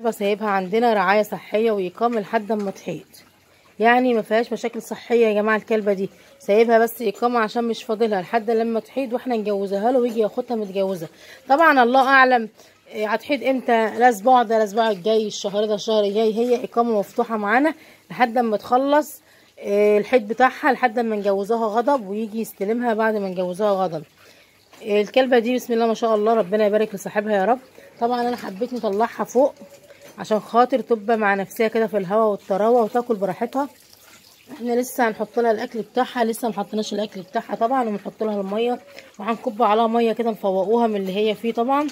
كلبة سايبها عندنا رعاية صحية وإقامة لحد ما تحيط يعني ما فيهاش مشاكل صحية يا جماعة الكلبة دي سايبها بس إقامة عشان مش فاضلها لحد لما تحيض واحنا نجوزها له ويجي ياخدها متجوزة طبعا الله أعلم إيه، هتحيض امتى لا اسبوع ده الاسبوع الجاي الشهر ده الشهر الجاي هي إقامة مفتوحة معانا لحد ما تخلص إيه، الحيض بتاعها لحد ما نجوزها غضب ويجي يستلمها بعد ما نجوزها غضب الكلبة دي بسم الله ما شاء الله ربنا يبارك لصاحبها يا رب طبعا انا حبيت نطلعها فوق عشان خاطر تبقى مع نفسها كده في الهواء والطراوه وتاكل براحتها احنا لسه هنحط لها الاكل بتاعها لسه محطناش الاكل بتاعها طبعا وبنحط لها الميه وهنكب عليها ميه كده نفوقوها من اللي هي فيه طبعا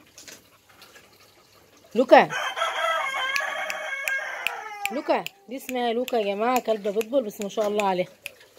لوكا لوكا دي اسمها لوكا يا جماعه كلبه بيتبول بس ما شاء الله عليها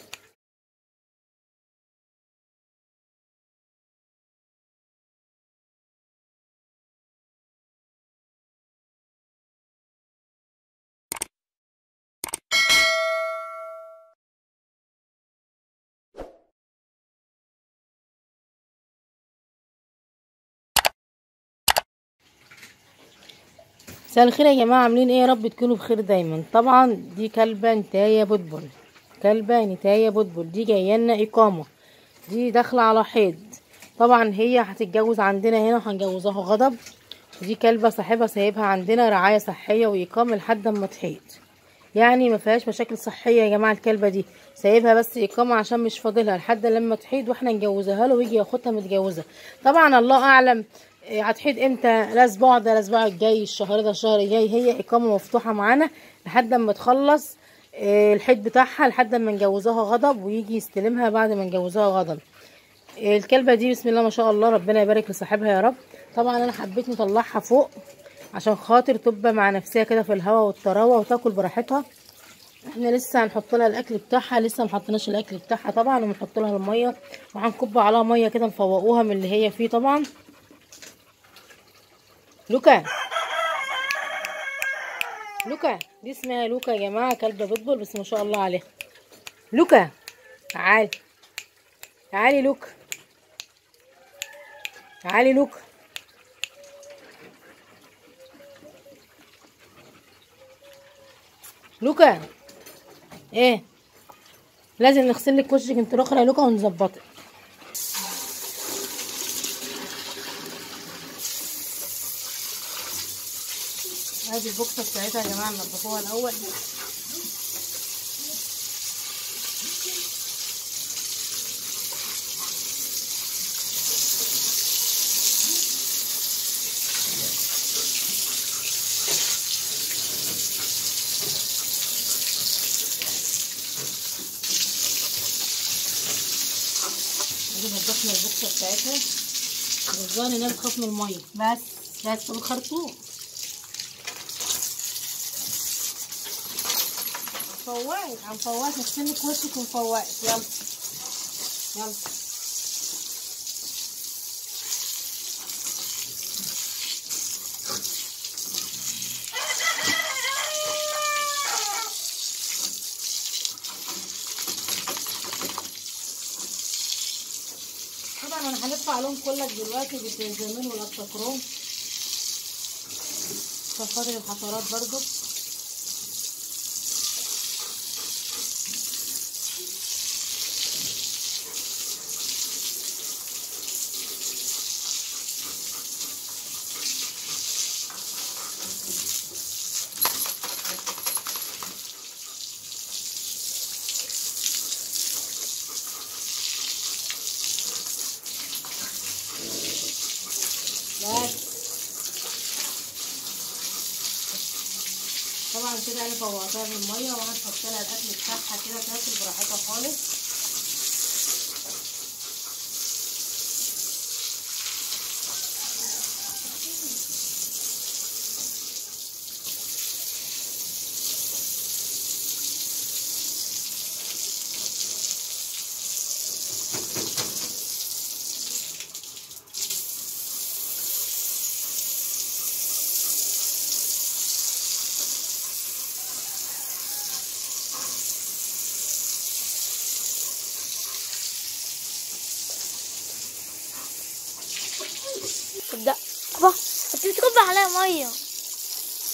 مساء الخير يا جماعه عاملين ايه يا رب تكونوا بخير دايما طبعا دي كلبه نتايه بوتبول كلبه نتايه بوتبول دي جايه لنا اقامه دي داخله على حيض طبعا هي هتتجوز عندنا هنا وهنجوزها غضب دي كلبه صاحبها سايبها عندنا رعايه صحيه واقامه لحد ما تحيض يعني ما فيهاش مشاكل صحيه يا جماعه الكلبه دي سايبها بس اقامه عشان مش فاضلها لحد لما تحيض واحنا نجوزها له ويجي ياخدها متجوزه طبعا الله اعلم إيه، هتحيض امتى لا اسبوع ده الاسبوع الجاي الشهر ده الشهر الجاي هي اقامه مفتوحه معانا لحد ما تخلص إيه، الحيض بتاعها لحد ما نجوزها غضب ويجي يستلمها بعد ما نجوزها غضب إيه، الكلبه دي بسم الله ما شاء الله ربنا يبارك لصاحبها يا رب طبعا انا حبيت نطلعها فوق عشان خاطر تبقى مع نفسها كده في الهواء والطراوه وتاكل براحتها احنا لسه هنحط لها الاكل بتاعها لسه محطناش الاكل بتاعها طبعا وبنحط لها الميه وهنكب عليها ميه كده نفوقوها من اللي هي فيه طبعا لوكا لوكا دي اسمها لوكا يا جماعه كلبه بيتبول بس ما شاء الله عليها لوكا تعالي تعالي لوكا تعالي لوكا لوكا ايه لازم نغسل لك وشك انت الاخرى يا لوكا ونظبطك ادي البوكسه بتاعتها يا جماعه ننضفوها الاول ادي نضفنا البوكسه بتاعتها الظاهر انها بتخاف من الميه بس بس بالخرطوم فوقت عم فوقت نغسلك وشك ونفوقك يلا يلا طبعا انا هلف عليهم كلك دلوقتي بالزيتون والابتكروم عشان خاطر الحشرات برضو بس طبعا كده انا فوقتها بالميه وهنحط لها الاكل بتاعها كده تاكل براحتها خالص تبدأ أبا أنت بتكب عليها مية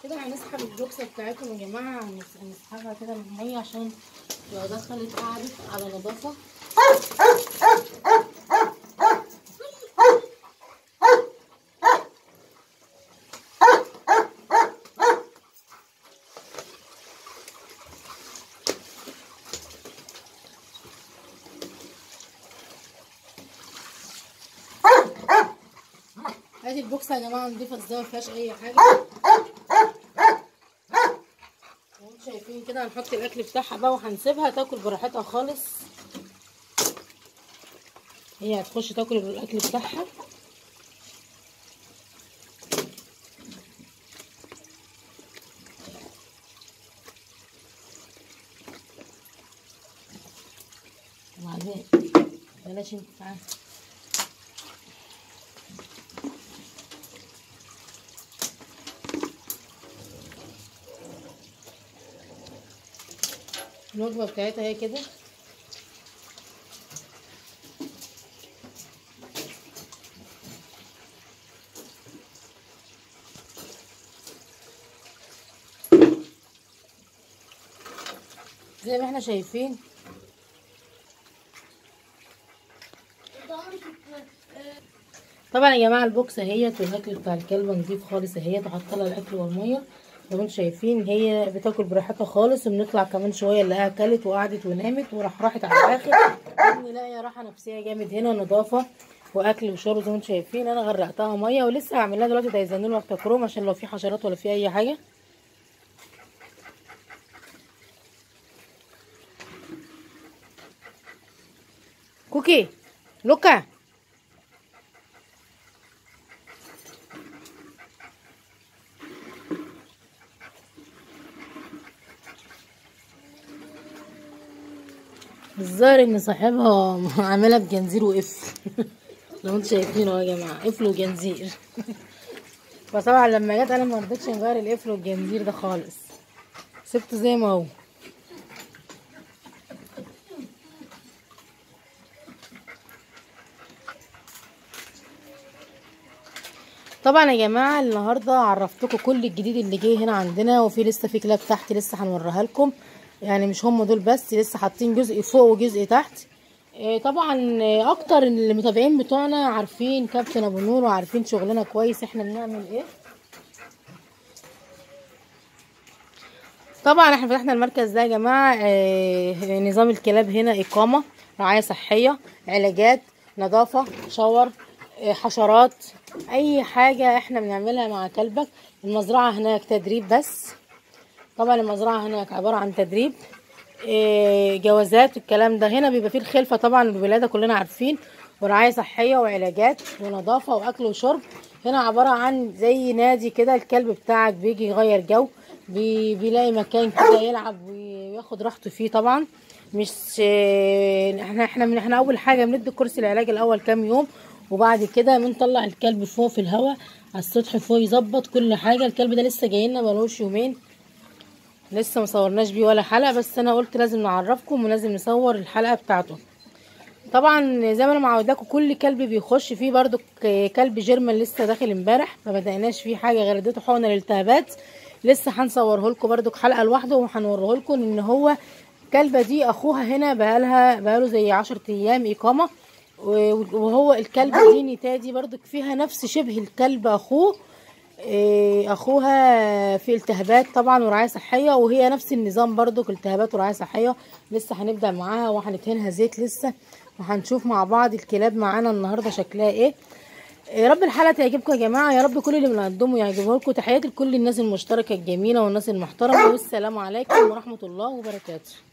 كده هنسحب البوكسه بتاعتهم يا جماعه هنس- هنسحبها كده من الميه عشان لو دخلت قعدت على نظافه ادي البوكسه يا جماعه نضيفه ازاي مفيهاش اي حاجه زي ما انتم شايفين كده هنحط الاكل بتاعها بقى وهنسيبها تاكل براحتها خالص هي هتخش تاكل الاكل بتاعها وبعدين بلاش انت تعالى الوجبة بتاعتها هي كده زي ما احنا شايفين طبعا يا جماعه البوكس اهيت والاكل بتاع الكلبه نضيف خالص اهيت وحاطه لها الاكل والميه زي ما انتم شايفين هي بتاكل براحتها خالص وبنطلع كمان شويه نلاقيها اكلت وقعدت ونامت وراح راحت على الاخر نلاقي راحه نفسيه جامد هنا نظافه واكل وشرب زي ما انتم شايفين انا غرقتها ميه ولسه هعمل لها دلوقتي دايزانول وافتكروم عشان لو في حشرات ولا في اي حاجه كوكي لوكا الظاهر ان صاحبها عاملها بجنزير وقفل لو انتوا شايفينه اهو يا جماعه قفل وجنزير فطبعا لما جت انا ما رضيتش نغير القفل والجنزير ده خالص سبته زي ما هو طبعا يا جماعه النهارده عرفتكم كل الجديد اللي جه هنا عندنا وفي لسه في كلاب تحت لسه هنوريها لكم يعني مش هم دول بس لسه حاطين جزء فوق وجزء تحت إيه طبعا إيه اكتر المتابعين بتوعنا عارفين كابتن ابو نور وعارفين شغلنا كويس احنا بنعمل ايه طبعا احنا فتحنا المركز ده يا جماعه إيه نظام الكلاب هنا اقامه رعايه صحيه علاجات نظافه شاور إيه حشرات اي حاجه احنا بنعملها مع كلبك المزرعه هناك تدريب بس طبعا المزرعه هناك عباره عن تدريب إيه جوازات الكلام ده هنا بيبقى فيه الخلفه طبعا الولاده كلنا عارفين ورعايه صحيه وعلاجات ونظافه واكل وشرب هنا عباره عن زي نادي كده الكلب بتاعك بيجي يغير جو بي بيلاقي مكان كده يلعب وياخد راحته فيه طبعا مش إيه احنا احنا من احنا اول حاجه بندي كرسي العلاج الاول كام يوم وبعد كده بنطلع الكلب فوق في الهواء على السطح فوق يظبط كل حاجه الكلب ده لسه جاي لنا ملوش يومين لسه مصورناش بيه ولا حلقه بس انا قلت لازم نعرفكم ولازم نصور الحلقه بتاعته طبعا زي ما انا معوداكم كل كلب بيخش فيه برضو كلب جيرمان لسه داخل امبارح ما بدأناش فيه حاجه غير اديته حقنه للالتهابات لسه هنصوره لكم برضو حلقه لوحده وهنوريه لكم ان هو الكلبه دي اخوها هنا بقالها بقاله زي عشرة ايام اقامه وهو الكلب دي نتادي برضو فيها نفس شبه الكلب اخوه اخوها في التهابات طبعا ورعايه صحيه وهي نفس النظام برضو التهابات ورعايه صحيه لسه هنبدا معاها وهندهنها زيت لسه وهنشوف مع بعض الكلاب معانا النهارده شكلها ايه يا رب الحلقه تعجبكم يا جماعه يا رب كل اللي بنقدمه يعجبه لكم تحياتي لكل الناس المشتركه الجميله والناس المحترمه والسلام عليكم ورحمه الله وبركاته